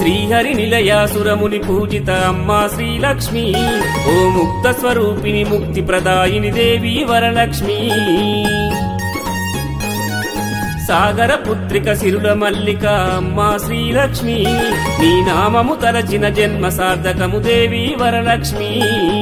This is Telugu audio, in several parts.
శ్రీహరి నిలయాసురముని పూజిత అమ్మా శ్రీలక్ష్మి ఓ ముక్త స్వరూపిణి ముక్తి ప్రదాయిని దేవి వరలక్ష్మి సాగర పుత్రిక సిరుల మల్లిక అమ్మా శ్రీలక్ష్మి నీ నామము తలచిన జన్మ సార్థకము దేవి వరలక్ష్మి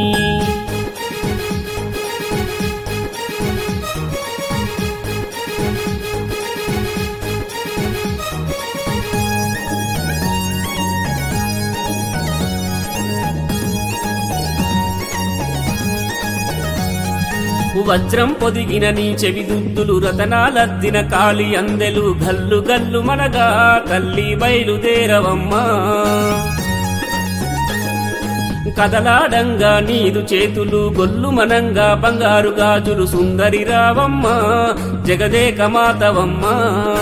వజ్రం పొదిగిన నీ చెవి దుద్దులు రతనాలద్దిన కాలి అందెలు గల్లు గల్లు మనగా తల్లి బయలుదేరవమ్మా కదలాడంగా నీదు చేతులు గొల్లు మనంగా బంగారు గాజులు సుందరి రావమ్మా జగదేక మాతవమ్మా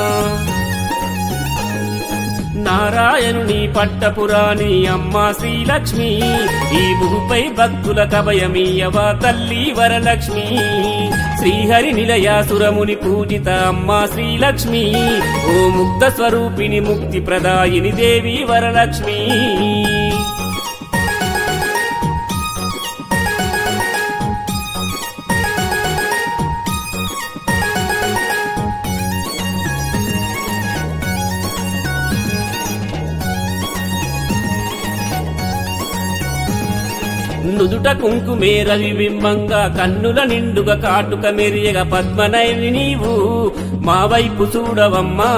నారాయణుని పట్టపురాణి అమ్మా శ్రీలక్ష్మి ఈ భూపై భక్తుల కవయమీయవ తల్లి వరలక్ష్మి శ్రీహరి నిలయాసురముని పూజిత అమ్మా శ్రీలక్ష్మి ఓ ముక్త స్వరూపిణి ముక్తి ప్రదాయిని దేవి వరలక్ష్మి నుదుట కుంకుమే రవిబింబంగా కన్నుల నిండుగా కాటుక మెరియగ పద్మనయని నీవు మా వైపు చూడవమ్మా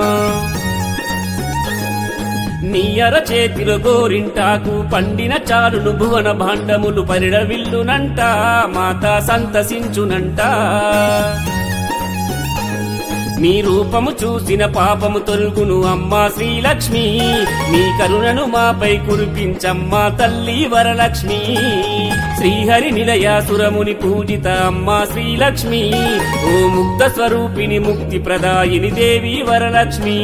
నీ అర చేతిలో గోరింటాకు పండిన చాలును భువన భాండములు పరిడవిల్లునంట మాత సంతసించునంట మీ రూపము చూసిన పాపము తొలుగును అమ్మా శ్రీలక్ష్మి మీ కరుణను మాపై కురిపించమ్మా తల్లి వరలక్ష్మి శ్రీహరి నిలయాసురముని పూజిత అమ్మా శ్రీలక్ష్మి ఓ ముక్త స్వరూపిణి ముక్తి ప్రదాయిని దేవి వరలక్ష్మి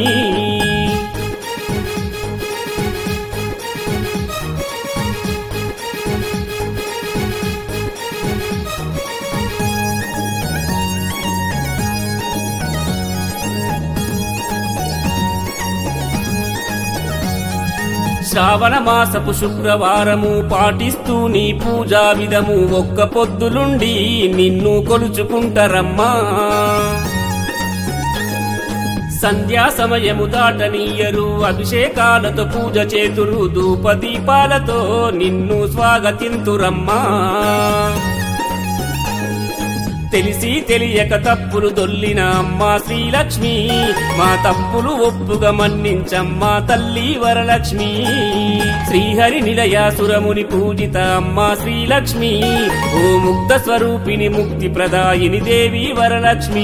శ్రావణ మాసపు శుక్రవారము పాటిస్తూ నీ పూజా విధము ఒక్క పొద్దులుండి నిన్ను కొలుచుకుంటారమ్మా సంధ్యా సమయము దాటనీయరు అభిషేకాలతో పూజ చేతురు ధూప దీపాలతో నిన్ను స్వాగతింతురమ్మా తెలిసి తెలియక తప్పులు దొల్లిన అమ్మా శ్రీలక్ష్మి మా తప్పులు ఒప్పుగా మన్నించమ్మా తల్లి వరలక్ష్మి శ్రీహరి నిలయాసురముని పూజిత అమ్మా శ్రీలక్ష్మి ఓ ముక్త స్వరూపిణి ముక్తి ప్రదాయిని దేవి వరలక్ష్మి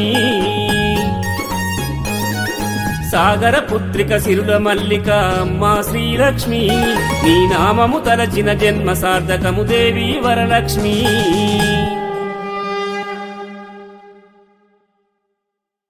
సాగర పుత్రిక సిరుల మల్లిక అమ్మా శ్రీలక్ష్మి నీ నామము తలచిన జన్మ సార్థకము దేవి వరలక్ష్మి